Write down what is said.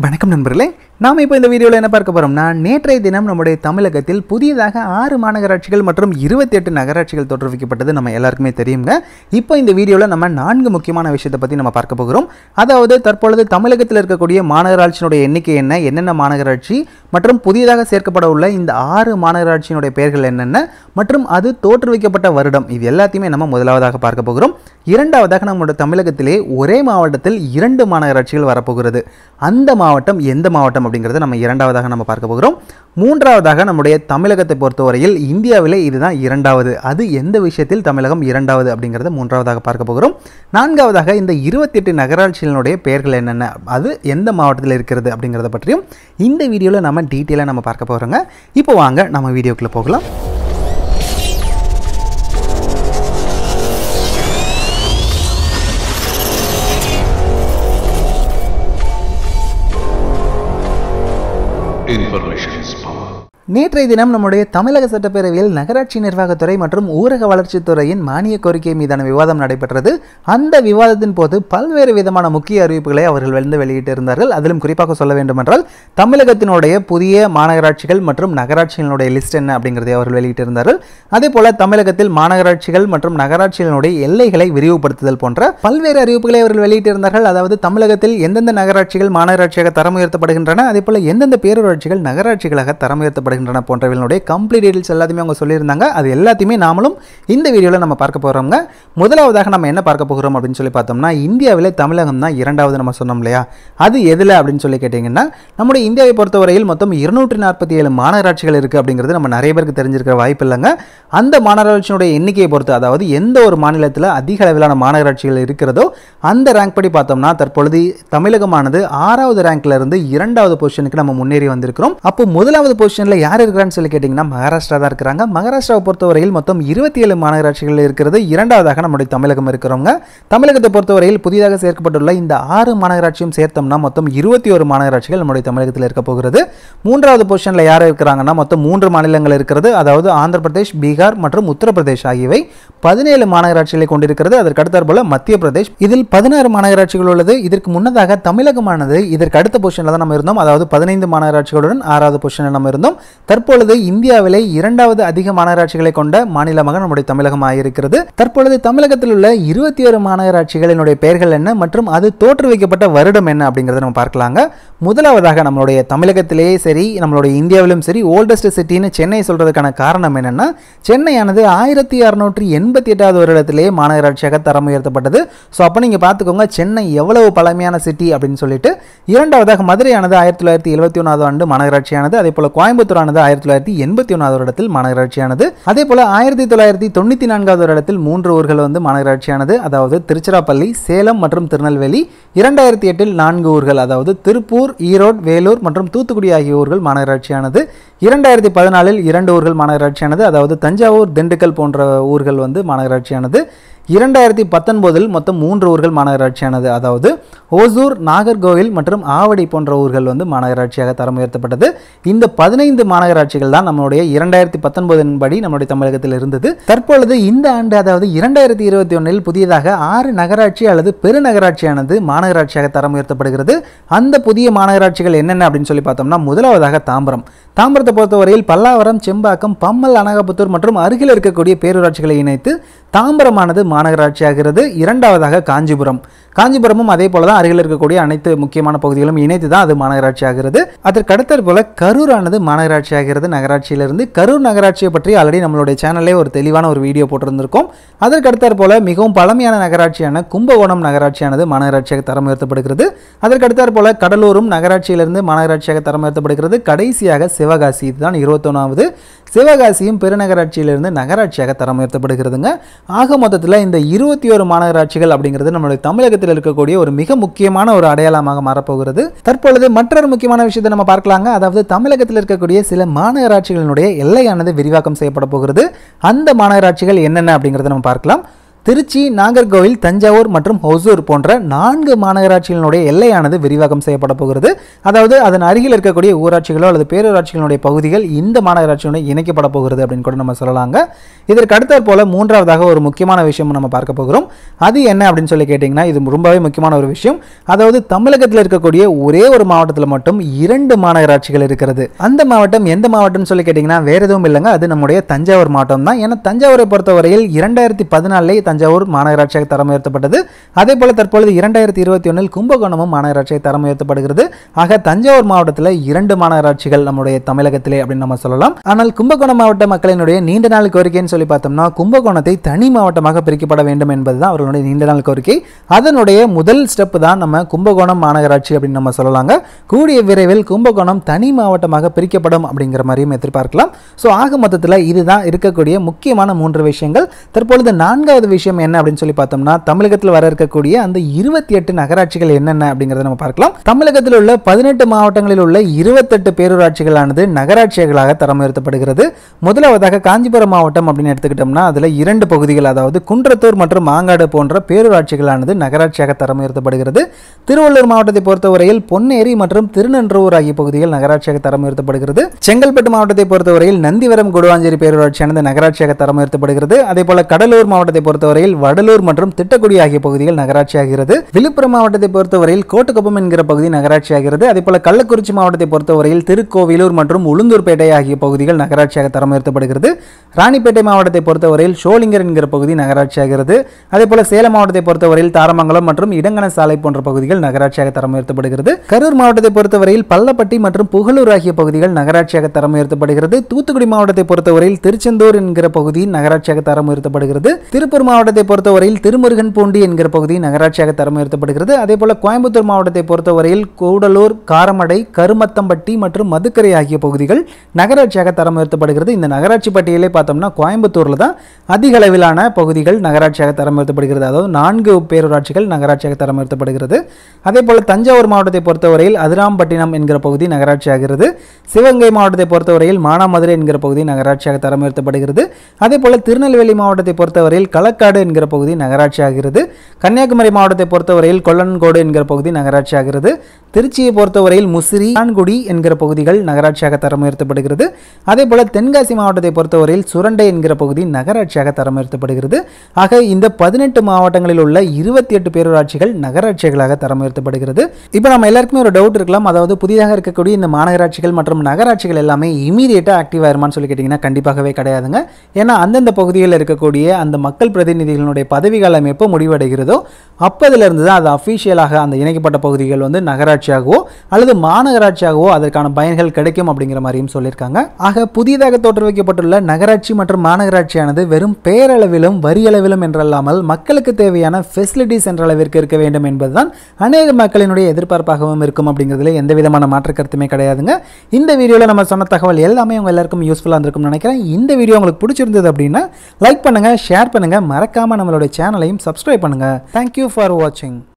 வணக்கம் நண்பர்களே நாம் இப்போ இந்த வீடியோவில் என்ன பார்க்க போகிறோம்னா நேற்றைய தினம் நம்முடைய தமிழகத்தில் புதியதாக ஆறு மாநகராட்சிகள் மற்றும் இருபத்தி எட்டு நகராட்சிகள் தோற்றுவிக்கப்பட்டது நம்ம எல்லாருக்குமே தெரியுங்க இப்போ இந்த வீடியோவில் நம்ம நான்கு முக்கியமான விஷயத்தை பற்றி நம்ம பார்க்க போகிறோம் அதாவது தற்பொழுது தமிழகத்தில் இருக்கக்கூடிய மாநகராட்சியினுடைய எண்ணிக்கை என்ன என்னென்ன மாநகராட்சி மற்றும் புதியதாக சேர்க்கப்பட உள்ள இந்த ஆறு மாநகராட்சியினுடைய பெயர்கள் என்னென்ன மற்றும் அது தோற்றுவிக்கப்பட்ட வருடம் இது எல்லாத்தையுமே நம்ம முதலாவதாக பார்க்க போகிறோம் இரண்டாவதாக நம்முடைய தமிழகத்திலே ஒரே மாவட்டத்தில் இரண்டு மாநகராட்சிகள் வரப்போகிறது அந்த மாவட்டம் எந்த மாவட்டம் அப்படிங்கிறத நம்ம இரண்டாவதாக நம்ம பார்க்க போகிறோம் மூன்றாவதாக நம்முடைய தமிழகத்தை பொறுத்தவரையில் இந்தியாவிலே இதுதான் இரண்டாவது அது எந்த விஷயத்தில் தமிழகம் இரண்டாவது அப்படிங்கிறத மூன்றாவதாக பார்க்க போகிறோம் நான்காவதாக இந்த இருபத்தி எட்டு நகராட்சிகளினுடைய பெயர்கள் என்னென்ன அது எந்த மாவட்டத்தில் இருக்கிறது அப்படிங்கிறத பற்றியும் இந்த வீடியோவில் நம்ம டீட்டெயிலாக நம்ம பார்க்க போகிறோங்க இப்போ வாங்க நம்ம வீடியோக்குள்ளே போகலாம் Information is power. நேற்றைய தினம் நம்முடைய தமிழக சட்டப்பேரவையில் நகராட்சி நிர்வாகத்துறை மற்றும் ஊரக வளர்ச்சித்துறையின் மானிய கோரிக்கை மீதான விவாதம் நடைபெற்றது அந்த விவாதத்தின் போது பல்வேறு விதமான முக்கிய அறிவிப்புகளை அவர்கள் வந்து வெளியிட்டிருந்தார்கள் அதிலும் குறிப்பாக சொல்ல வேண்டுமென்றால் தமிழகத்தினுடைய புதிய மாநகராட்சிகள் மற்றும் நகராட்சிகளுடைய லிஸ்ட் என்ன அப்படிங்கிறதை அவர்கள் வெளியிட்டிருந்தார்கள் அதே போல தமிழகத்தில் மாநகராட்சிகள் மற்றும் நகராட்சிகளுடைய எல்லைகளை விரிவுபடுத்துதல் போன்ற பல்வேறு அறிவிப்புகளை அவர்கள் வெளியிட்டிருந்தார்கள் அதாவது தமிழகத்தில் எந்தெந்த நகராட்சிகள் மாநகராட்சியாக தரம் உயர்த்தப்படுகின்றன அதே போல எந்தெந்த பேரூராட்சிகள் நகராட்சிகளாக தரம் உயர்த்தப்படுகின்றன போன்றவர்களுடைய கம்ப்ளீட் டீடைல்ஸ் எல்லாத்தையுமே அவங்க சொல்லியிருந்தாங்க அது எல்லாத்தையுமே நாமளும் இந்த வீடியோவில் நம்ம பார்க்க போகிறோங்க முதலாவதாக நம்ம என்ன பார்க்க போகிறோம் அப்படின்னு சொல்லி பார்த்தோம்னா இந்தியாவிலே தமிழகம் தான் இரண்டாவது நம்ம சொன்னோம் இல்லையா அது எதில் அப்படின்னு சொல்லி கேட்டிங்கன்னா நம்முடைய இந்தியாவை பொறுத்தவரையில் மொத்தம் இருநூற்றி நாற்பத்தி ஏழு மாநகராட்சிகள் இருக்குது அப்படிங்கிறது நம்ம நிறைய பேருக்கு தெரிஞ்சிருக்கிற வாய்ப்பு இல்லைங்க அந்த மாநகராட்சியினுடைய எண்ணிக்கையை பொறுத்து அதாவது எந்த ஒரு மாநிலத்தில் அதிக அளவிலான மாநகராட்சிகள் இருக்கிறதோ அந்த ரேங்க் படி பார்த்தோம்னா தற்பொழுது தமிழகமானது ஆறாவது ரேங்க்ல இருந்து இரண்டாவது பொசிஷனுக்கு நம்ம முன்னேறி வந்திருக்கிறோம் அப்போ முதலாவது பொசிஷனில் யார் இருக்கிறான்னு சொல்லி கேட்டிங்கன்னா மகாராஷ்டிரா தான் இருக்கிறாங்க மகாராஷ்டிராவை பொறுத்தவரையில் மொத்தம் இருபத்தி ஏழு மாநகராட்சிகள் இருக்கிறது இரண்டாவதாக நம்முடைய தமிழகம் இருக்கிறவங்க தமிழகத்தை பொறுத்தவரையில் புதிதாக சேர்க்கப்பட்டுள்ள இந்த ஆறு மாநகராட்சியும் சேர்த்தோம்னா மொத்தம் இருபத்தி ஒரு மாநகராட்சிகள் நம்முடைய தமிழகத்தில் இருக்க போகிறது மூன்றாவது பொசிஷனில் யார் இருக்கிறாங்கன்னா மொத்தம் மூன்று மாநிலங்கள் இருக்கிறது அதாவது ஆந்திர பிரதேஷ் பீகார் மற்றும் உத்தரப்பிரதேஷ் ஆகியவை பதினேழு மாநகராட்சிகளை கொண்டிருக்கிறது அதற்கு அடுத்தாற் போல மத்திய பிரதேஷ் இதில் பதினாறு மாநகராட்சிகள் உள்ளது இதற்கு முன்னதாக தமிழகமானது இதற்கு அடுத்த பொசிஷனில் தான் நம்ம இருந்தோம் அதாவது பதினைந்து மாநகராட்சிகளுடன் ஆறாவது பொசிஷனில் நம்ம இருந்தோம் தற்பொழுது இந்தியாவிலே இரண்டாவது அதிக மாநகராட்சிகளை கொண்ட மாநிலமாக நம்முடைய தமிழகம் ஆகியிருக்கிறது தற்பொழுது தமிழகத்தில் உள்ள இருபத்தி ஒரு மாநகராட்சிகளினுடைய பெயர்கள் என்ன மற்றும் அது தோற்றுவிக்கப்பட்ட வருடம் என்ன அப்படிங்கிறத நம்ம பார்க்கலாங்க முதலாவதாக நம்மளுடைய தமிழகத்திலேயே சரி நம்மளுடைய இந்தியாவிலும் சரி ஓல்டஸ்ட் சிட்டின்னு சென்னை சொல்றதுக்கான காரணம் என்னன்னா சென்னையானது ஆயிரத்தி அறுநூற்றி எண்பத்தி எட்டாவது வருடத்திலேயே மாநகராட்சியாக தரம் உயர்த்தப்பட்டது ஸோ அப்போ நீங்கள் பார்த்துக்கோங்க சென்னை எவ்வளவு பழமையான சிட்டி அப்படின்னு சொல்லிட்டு இரண்டாவதாக மதுரையானது ஆயிரத்தி தொள்ளாயிரத்தி எழுபத்தி ஒன்றாவது ஆண்டு மாநகராட்சியானது அதே போல கோயம்புத்தூரானது ஆயிரத்தி தொள்ளாயிரத்தி எண்பத்தி ஒன்றாவது வருடத்தில் மாநகராட்சியானது அதே போல ஆயிரத்தி தொள்ளாயிரத்தி தொண்ணூற்றி நான்காவது வருடத்தில் மூன்று ஊர்கள் வந்து மாநகராட்சியானது அதாவது திருச்சிராப்பள்ளி சேலம் மற்றும் திருநெல்வேலி இரண்டாயிரத்தி எட்டில் நான்கு ஊர்கள் அதாவது திருப்பூர் ஈரோடு வேலூர் மற்றும் தூத்துக்குடி ஆகிய ஊர்கள் மாநகராட்சியானது இரண்டாயிரத்தி பதினாலில் இரண்டு ஊர்கள் மாநகராட்சியானது அதாவது தஞ்சாவூர் திண்டுக்கல் போன்ற ஊர்கள் வந்து மாநகராட்சியானது இரண்டாயிரத்தி பத்தொன்பதில் மொத்தம் மூன்று ஊர்கள் மாநகராட்சியானது அதாவது ஓசூர் நாகர்கோவில் மற்றும் ஆவடி போன்ற ஊர்கள் வந்து மாநகராட்சியாக தரம் உயர்த்தப்பட்டது இந்த பதினைந்து மாநகராட்சிகள் தான் நம்மளுடைய இரண்டாயிரத்தி பத்தொன்பதின் படி நம்மளுடைய தமிழகத்தில் இருந்தது தற்பொழுது இந்த ஆண்டு அதாவது இரண்டாயிரத்தி இருபத்தி ஒன்றில் புதியதாக ஆறு நகராட்சி அல்லது பெருநகராட்சியானது மாநகராட்சியாக தரம் உயர்த்தப்படுகிறது அந்த புதிய மாநகராட்சிகள் என்னென்ன அப்படின்னு சொல்லி பார்த்தோம்னா முதலாவதாக தாம்பரம் தாம்பரத்தை பொறுத்தவரையில் பல்லாவரம் செம்பாக்கம் பம்மல் அனகாபுத்தூர் மற்றும் அருகில் இருக்கக்கூடிய பேரூராட்சிகளை இணைத்து தாம்பரமானது மாநகராட்சியாகிறது இரண்டாவதாக காஞ்சிபுரம் காஞ்சிபுரமும் அதே போல தான் அருகில் இருக்கக்கூடிய அனைத்து முக்கியமான பகுதிகளும் இணைத்து தான் அது மாநகராட்சி ஆகிறது அதற்கு அடுத்தது போல கரூரானது மாநகராட்சி ஆகிறது நகராட்சியிலிருந்து கரூர் நகராட்சியை பற்றி ஆல்ரெடி நம்மளுடைய சேனல்லே ஒரு தெளிவான ஒரு வீடியோ போட்டிருந்திருக்கோம் அதற்கு அடுத்தாற் போல மிகவும் பழமையான நகராட்சியான கும்பகோணம் நகராட்சியானது மாநகராட்சியாக தரம் உயர்த்தப்படுகிறது அதற்கு அடுத்தாற் போல கடலூரும் நகராட்சியிலிருந்து மாநகராட்சியாக தரம் உயர்த்தப்படுகிறது கடைசியாக சிவகாசி இதுதான் இருபத்தொன்னாவது சிவகாசியும் பெருநகராட்சியிலிருந்து நகராட்சியாக தரம் உயர்த்தப்படுகிறதுங்க ஆக மொத்தத்தில் இந்த இருபத்தி ஒரு மாநகராட்சிகள் அப்படிங்கிறது நம்மளுடைய தமிழகத்தில் இருக்கக்கூடிய ஒரு மிக முக்கியமான ஒரு அடையாளமாக மாறப்போகிறது தற்பொழுது மற்றொரு முக்கியமான விஷயத்தை நம்ம பார்க்கலாங்க அதாவது தமிழகத்தில் இருக்கக்கூடிய சில மாநகராட்சிகளினுடைய எல்லையானது விரிவாக்கம் செய்யப்பட போகிறது அந்த மாநகராட்சிகள் என்னென்ன அப்படிங்கிறத நம்ம பார்க்கலாம் திருச்சி நாகர்கோவில் தஞ்சாவூர் மற்றும் ஹொசூர் போன்ற நான்கு மாநகராட்சிகளினுடைய எல்லையானது விரிவாக்கம் செய்யப்பட போகிறது அதாவது அதன் அருகில் இருக்கக்கூடிய ஊராட்சிகளோ அல்லது பேரூராட்சிகளுடைய பகுதிகள் இந்த மாநகராட்சியுடன் இணைக்கப்பட போகிறது அப்படின்னு கூட நம்ம சொல்லலாங்க இதற்கு அடுத்தாற் போல மூன்றாவதாக ஒரு முக்கியமான விஷயம் நம்ம பார்க்க போகிறோம் அது என்ன அப்படின்னு சொல்லி கேட்டிங்கன்னா இது ரொம்பவே முக்கியமான ஒரு விஷயம் அதாவது தமிழகத்தில் இருக்கக்கூடிய ஒரே ஒரு மாவட்டத்தில் மட்டும் இரண்டு மாநகராட்சிகள் இருக்கிறது அந்த மாவட்டம் எந்த மாவட்டம்னு சொல்லி கேட்டிங்கன்னா வேற எதுவும் இல்லைங்க அது நம்முடைய தஞ்சாவூர் மாவட்டம் தான் ஏன்னா தஞ்சாவூரை பொறுத்தவரையில் இரண்டாயிரத்தி பதினாலே தஞ்சாவூர் மாநகராட்சியாக தரம் உயர்த்தப்பட்டது அதே போல தற்பொழுது இரண்டாயிரத்தி இருபத்தி ஒன்றில் கும்பகோணமும் மாநகராட்சியாக தரம் உயர்த்தப்படுகிறது ஆக தஞ்சாவூர் மாவட்டத்தில் இரண்டு மாநகராட்சிகள் நம்முடைய தமிழகத்திலே அப்படின்னு நம்ம சொல்லலாம் ஆனால் கும்பகோணம் மாவட்ட மக்களினுடைய நீண்ட நாள் கோரிக்கைன்னு சொல்லி பார்த்தோம்னா கும்பகோணத்தை தனி மாவட்டமாக பிரிக்கப்பட வேண்டும் என்பதுதான் அவர்களுடைய நீண்ட நாள் கோரிக்கை அதனுடைய முதல் ஸ்டெப் தான் நம்ம கும்பகோணம் மாநகராட்சி அப்படின்னு நம்ம சொல்லலாங்க கூடிய விரைவில் கும்பகோணம் தனி மாவட்டமாக பிரிக்கப்படும் அப்படிங்கிற மாதிரியும் எதிர்பார்க்கலாம் ஸோ ஆக மொத்தத்தில் இதுதான் இருக்கக்கூடிய முக்கியமான மூன்று விஷயங்கள் தற்பொழுது நான்காவது விஷயம் என்ன அப்படின்னு சொல்லி பார்த்தோம்னா தமிழகத்தில் வர இருக்கக்கூடிய அந்த இருபத்தி எட்டு நகராட்சிகள் என்னென்ன அப்படிங்கிறத நம்ம பார்க்கலாம் தமிழகத்தில் உள்ள பதினெட்டு மாவட்டங்களில் உள்ள இருபத்தெட்டு பேரூராட்சிகளானது நகராட்சிகளாக தரம் உயர்த்தப்படுகிறது முதலாவதாக காஞ்சிபுரம் மாவட்டம் அப்படின்னு எடுத்துக்கிட்டோம்னா அதில் இரண்டு பகுதிகள் அதாவது குன்றத்தூர் மற்றும் மாங்காடு போன்ற பேரூராட்சிகளானது நகராட்சியாக தரம் உயர்த்தப்படுகிறது திருவள்ளூர் மாவட்டத்தை பொறுத்தவரையில் பொன்னேரி மற்றும் திருநன்றூர் ஆகிய பகுதிகள் நகராட்சியாக தரம் உயர்த்தப்படுகிறது செங்கல்பட்டு மாவட்டத்தை பொறுத்தவரையில் நந்திவரம் குடுவாஞ்சேரி பேரூராட்சியானது நகராட்சியாக தரம் உயர்த்தப்படுகிறது அதே போல கடலூர் மாவட்டத்தை பொறுத்தவரையில் வடலூர் மற்றும் திட்டக்குடி ஆகிய பகுதிகள் நகராட்சியாகிறது விழுப்புரம் மாவட்டத்தை பொறுத்தவரையில் கோட்டுக்குப்பம் என்கிற பகுதி நகராட்சியாகிறது அதே போல கள்ளக்குறிச்சி மாவட்டத்தை பொறுத்தவரையில் திருக்கோவிலூர் மற்றும் உளுந்தூர்பேட்டை ஆகிய பகுதிகள் நகராட்சியாக தரம் உயர்த்தப்படுகிறது ராணிப்பேட்டை மாவட்டத்தை பொறுத்தவரையில் ஷோலிங்கர் என்கிற பகுதி நகராட்சியாகிறது அதே போல சேலம் மாவட்டத்தை பொறுத்தவரையில் தாரமங்கலம் மற்றும் இடங்கன சாலை போன்ற பகுதிகள் நகராட்சியாக தரம் உயர்த்தப்படுகிறது கரூர் மாவட்டத்தை பொறுத்தவரையில் பள்ளப்பட்டி மற்றும் புகழூர் ஆகிய பகுதிகள் நகராட்சியாக தரம் உயர்த்தப்படுகிறது தூத்துக்குடி மாவட்டத்தை பொறுத்தவரையில் திருச்செந்தூர் என்கிற பகுதி நகராட்சியாக தரம் உயர்த்தப்படுகிறது திருப்பூர் மாவட்டத்தை பொறுத்தவரையில் திருமுருகன் பூண்டி என்கிற பகுதி நகராட்சியாக தரம் உயர்த்தப்படுகிறது அதே போல கோயம்புத்தூர் மாவட்டத்தை பொறுத்தவரையில் கூடலூர் காரமடை கருமத்தம்பட்டி மற்றும் மதுக்கரை ஆகிய பகுதிகள் நகராட்சியாக தரம் உயர்த்தப்படுகிறது இந்த நகராட்சி பட்டியலை பார்த்தோம்னா கோயம்புத்தூர்ல தான் அதிக அளவிலான பகுதிகள் நகராட்சியாக தரம் உயர்த்தப்படுகிறது அதாவது நான்கு பேரூராட்சிகள் நகராட்சியாக தரம் உயர்த்தப்படுகிறது அதே போல தஞ்சாவூர் மாவட்டத்தை பொறுத்தவரையில் அதிராம்பட்டினம் என்கிற பகுதி நகராட்சியாகிறது சிவகங்கை மாவட்டத்தை பொறுத்தவரையில் மானாமதுரை என்கிற பகுதி நகராட்சியாக தரம் உயர்த்தப்படுகிறது அதே போல திருநெல்வேலி மாவட்டத்தை பொறுத்தவரையில் களக்காடு என்கிற பகுதி நகராட்சியாகிறது கன்னியாகுமரி மாவட்டத்தை பொறுத்தவரையில் கொல்லன்கோடு என்கிற பகுதி நகராட்சியாகிறது திருச்சியை பொறுத்தவரையில் முசிறி ஆன்குடி என்கிற பகுதிகள் நகராட்சியாக தரம் உயர்த்தப்படுகிறது அதே போல தென்காசி மாவட்டத்தை பொறுத்தவரையில் சுரண்டை என்கிற பகுதி நகராட்சியாக தரம் உயர்த்தப்படுகிறது ஆக இந்த பதினெட்டு மாவட்டங்களில் உள்ள இருபத்தி எட்டு பேரூராட்சிகள் நகராட்சிகளாக தரம் உயர்த்தப்படுகிறது இப்போ நம்ம எல்லாருக்குமே ஒரு டவுட் இருக்கலாம் அதாவது புதிதாக இருக்கக்கூடிய இந்த மாநகராட்சிகள் மற்றும் நகராட்சிகள் எல்லாமே இமீடியட்டாக ஆக்டிவ் ஆயிருமான்னு சொல்லி கேட்டிங்கன்னா கண்டிப்பாகவே கிடையாதுங்க ஏன்னா அந்தந்த பகுதிகளில் இருக்கக்கூடிய அந்த மக்கள் பிரதிநிதிகளுடைய பதவி காலம் எப்போ முடிவடைகிறதோ அப்போதிலிருந்து தான் அது அஃபீஷியலாக அந்த இணைக்கப்பட்ட பகுதிகள் வந்து நகராட்சியாகவோ அல்லது மாநகராட்சியாகவோ அதற்கான பயன்கள் கிடைக்கும் அப்படிங்கிற மாதிரியும் சொல்லியிருக்காங்க ஆக புதிதாக தோற்றுவிக்கப்பட்டுள்ள நகராட்சி மற்றும் மாநகராட்சியானது வெறும் பேரளவிலும் வரியளவிலும் என்றல்லாமல் மக்களுக்கு தேவையான ஃபெசிலிட்டிஸ் என்ற அளவிற்கு இருக்க வேண்டும் என்பதுதான் அநேக மக்களினுடைய எதிர்பார்ப்பாகவும் இருக்கும் அப்படிங்கிறதுல எந்த விதமான மாற்று கருத்துமே கிடையாதுங்க இந்த வீடியோவில் நம்ம சொன்ன தகவல் எல்லாமே உங்க எல்லாருக்கும் யூஸ்ஃபுல்லாக இருந்திருக்கும்னு நினைக்கிறேன் இந்த வீடியோ உங்களுக்கு பிடிச்சிருந்தது அப்படின்னா லைக் பண்ணுங்க ஷேர் பண்ணுங்க மறக்காம நம்மளுடைய சேனலையும் சப்ஸ்கிரைப் பண்ணுங்க தேங்க்யூ ஃபார் வாட்சிங்